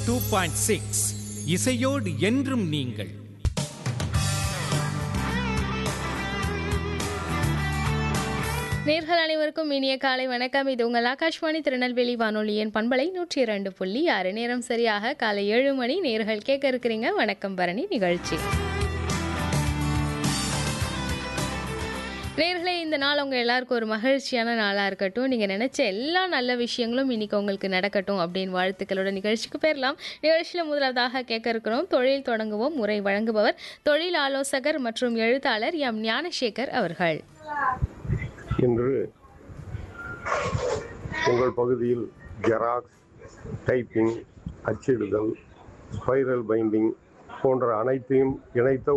two point six இசையோடு என்றும் நீங்கள் நேர்கள் அனைவருக்கும் இனிய காலை வணக்கம் இது உங்கள் ஆகாஷ்வாணி திருநெல்வேலி வானொலியின் பண்பலை நூற்றி இரண்டு புள்ளி ஆறு நேரம் சரியாக காலை ஏழு மணி நேர்கள் கேட்க இருக்கிறீங்க வணக்கம் பரணி நிகழ்ச்சி நேர்களே இந்த நாள் உங்கள் எல்லாருக்கும் ஒரு மகிழ்ச்சியான நாளாக இருக்கட்டும் நீங்கள் நினச்ச எல்லா நல்ல விஷயங்களும் இன்னைக்கு உங்களுக்கு நடக்கட்டும் அப்படின்னு வாழ்த்துக்களோட நிகழ்ச்சிக்கு போயிடலாம் நிகழ்ச்சியில் முதலாவதாக கேட்க இருக்கிறோம் தொழில் தொடங்குவோம் முறை வழங்குபவர் தொழில் ஆலோசகர் மற்றும் எழுத்தாளர் எம் ஞானசேகர் அவர்கள் இன்று உங்கள் பகுதியில் ஜெராக்ஸ் டைப்பிங் அச்சிடுதல் ஸ்பைரல் பைண்டிங் போன்ற அனைத்தையும் இணைத்த